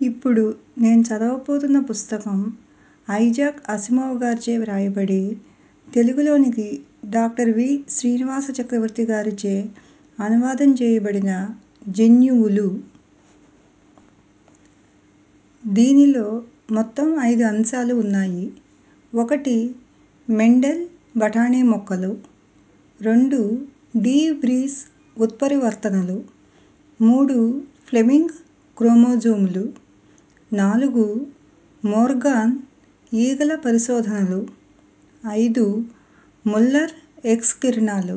ఇప్పుడు నేను చదవబోతున్న పుస్తకం ఐజాక్ అసిమోవ్ గారిచే వ్రాయబడి తెలుగులోనికి డాక్టర్ వి శ్రీనివాస చక్రవర్తి గారిచే అనువాదం చేయబడిన జన్యువులు. దీనిలో మొత్తం ఐదు అంశాలు ఉన్నాయి. ఒకటి మెండెల్ బఠానీ మొక్కలు, రెండు డి వ్రీస్ ఉత్పరివర్తనలు, మూడు ఫ్లెమింగ్ క్రోమోజోములు, నాలుగు మోర్గాన్ ఈగల పరిశోధనలు, ఐదు ముల్లర్ ఎక్స్ కిరణాలు.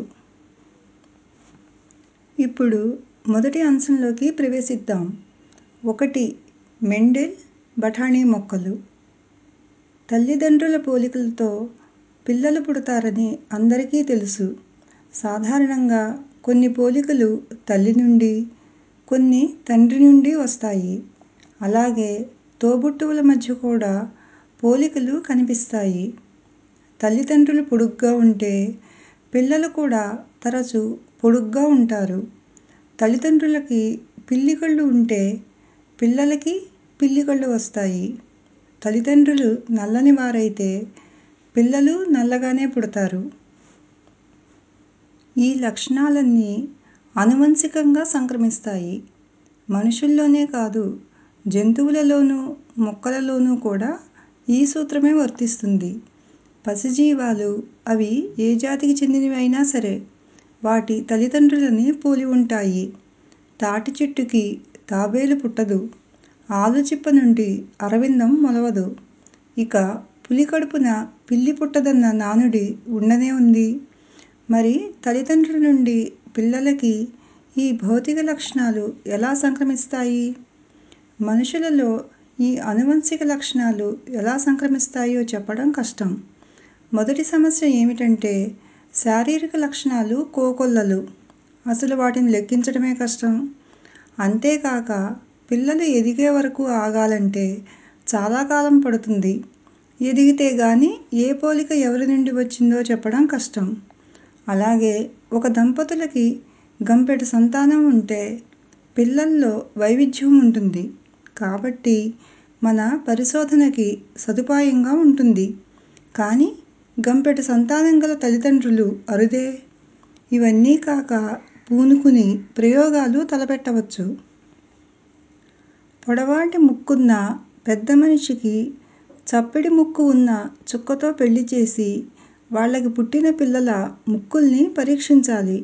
ఇప్పుడు మొదటి అంశంలోకి ప్రవేశిద్దాం. ఒకటి మెండెల్ బఠానీ మొక్కలు. తల్లిదండ్రుల పోలికలతో పిల్లలు పుడతారని అందరికీ తెలుసు. సాధారణంగా కొన్ని పోలికలు తల్లి నుండి, కొన్ని తండ్రి నుండి వస్తాయి. అలాగే తోబుట్టువుల మధ్య కూడా పోలికలు కనిపిస్తాయి. తల్లిదండ్రులు పొడుగ్గా ఉంటే పిల్లలు కూడా తరచూ పొడుగ్గా ఉంటారు. తల్లిదండ్రులకి పిల్లి కళ్ళు ఉంటే పిల్లలకి పిల్లి కళ్ళు వస్తాయి. తల్లిదండ్రులు నల్లని వారైతే పిల్లలూ నల్లగానే పుడతారు. ఈ లక్షణాలన్నీ ఆనువంశికంగా సంక్రమిస్తాయి. మనుషుల్లోనే కాదు జంతువులలోనూ, మొక్కలలోనూ కూడా ఈ సూత్రమే వర్తిస్తుంది. పసిజీవాలు అవి ఏ జాతికి చెందినవి అయినా సరే వాటి తల్లిదండ్రులని పోలి ఉంటాయి. తాటి చెట్టుకి తాబేలు పుట్టదు. ఆలుచిప్ప నుండి అరవిందం మొలవదు. ఇక పులి కడుపున పిల్లి పుట్టదన్న నానుడి ఉండనే ఉంది. మరి తల్లిదండ్రుల నుండి పిల్లలకి ఈ భౌతిక లక్షణాలు ఎలా సంక్రమిస్తాయి? మనుషులలో ఈ ఆనువంశిక లక్షణాలు ఎలా సంక్రమిస్తాయో చెప్పడం కష్టం. మొదటి సమస్య ఏమిటంటే శారీరక లక్షణాలు కోకొల్లలు. అసలు వాటిని లెక్కించడమే కష్టం. అంతేకాక పిల్లలు ఎదిగే వరకు ఆగాలంటే చాలా కాలం పడుతుంది. ఎదిగితే గానీ ఏ పోలిక ఎవరి నుండి వచ్చిందో చెప్పడం కష్టం. అలాగే ఒక దంపతులకి గంపెడు సంతానం ఉంటే పిల్లల్లో వైవిధ్యం ఉంటుంది. కాబట్టి మన పరిశోధనకి సదుపాయంగా ఉంటుంది. కానీ గంపెడు సంతానం గల తల్లిదండ్రులు అరుదే. ఇవన్నీ కాక పూనుకుని ప్రయోగాలు తలపెట్టవచ్చు. పొడవాటి ముక్కున్న పెద్దమనిషికి చప్పిడి ముక్కు ఉన్న చుక్కతో పెళ్ళి చేసి వాళ్ళకి పుట్టిన పిల్లల ముక్కుల్ని పరీక్షించాలి.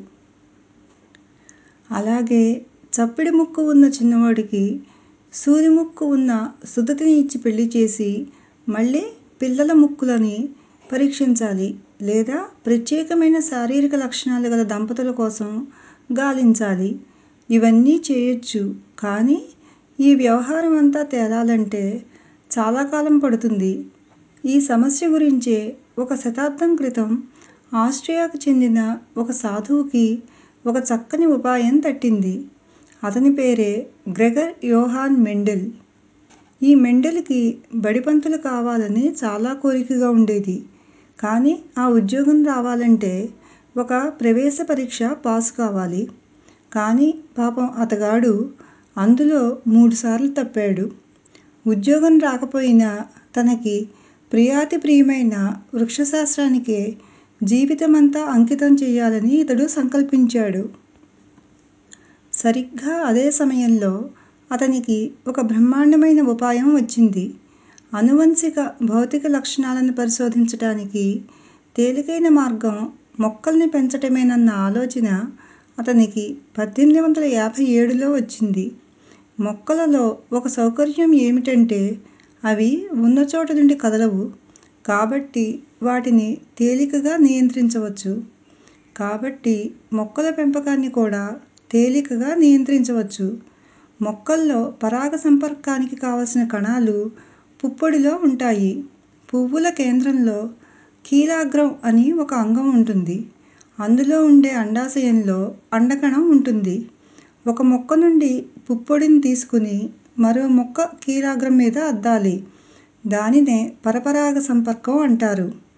అలాగే చప్పిడి ముక్కు ఉన్న చిన్నవాడికి సూది ముక్కు ఉన్న సుధతిని ఇచ్చి పెళ్ళి చేసి మళ్ళీ పిల్లల ముక్కులని పరీక్షించాలి. లేదా ప్రత్యేకమైన శారీరక లక్షణాలు గల దంపతుల కోసం గాలించాలి. ఇవన్నీ చేయొచ్చు. కానీ ఈ వ్యవహారం అంతా తేలాలంటే చాలా కాలం పడుతుంది. ఈ సమస్య గురించే ఒక శతాబ్దం క్రితం ఆస్ట్రియాకు చెందిన ఒక సాధువుకి ఒక చక్కని ఉపాయం తట్టింది. అతని పేరే గ్రెగర్ యోహాన్ మెండెల్. ఈ మెండెల్ కి బడిపంతులు కావాలని చాలా కోరికగా ఉండేది. కానీ ఆ ఉద్యోగం రావాలంటే ఒక ప్రవేశ పరీక్ష పాసు కావాలి. కానీ పాపం అతగాడు అందులో మూడుసార్లు తప్పాడు. ఉద్యోగం రాకపోయినా తనకి ప్రియాతిప్రియమైన వృక్షశాస్త్రానికే జీవితమంతా అంకితం చెయ్యాలని ఇతడు సంకల్పించాడు. సరిగ్గా అదే సమయంలో అతనికి ఒక బ్రహ్మాండమైన ఉపాయం వచ్చింది. ఆనువంశిక భౌతిక లక్షణాలను పరిశోధించటానికి తేలికైన మార్గం మొక్కల్ని పెంచటమేనన్న ఆలోచన అతనికి పద్దెనిమిది వందల యాభై ఏడులో వచ్చింది. మొక్కలలో ఒక సౌకర్యం ఏమిటంటే అవి ఉన్నచోట నుండి కదలవు. కాబట్టి వాటిని తేలికగా నియంత్రించవచ్చు. కాబట్టి మొక్కల పెంపకాన్ని కూడా తేలికగా నియంత్రించవచ్చు. మొక్కల్లో పరాగ సంపర్కానికి కావలసిన కణాలు పుప్పొడిలో ఉంటాయి. పువ్వుల కేంద్రంలో కీలాగ్రం అని ఒక అంగం ఉంటుంది. అందులో ఉండే అండాశయంలో అండకణం ఉంటుంది. ఒక మొక్క నుండి పుప్పొడిని తీసుకుని మరో మొక్క కీలాగ్రం మీద అద్దాలి. దానినే పరపరాగ సంపర్కం అంటారు.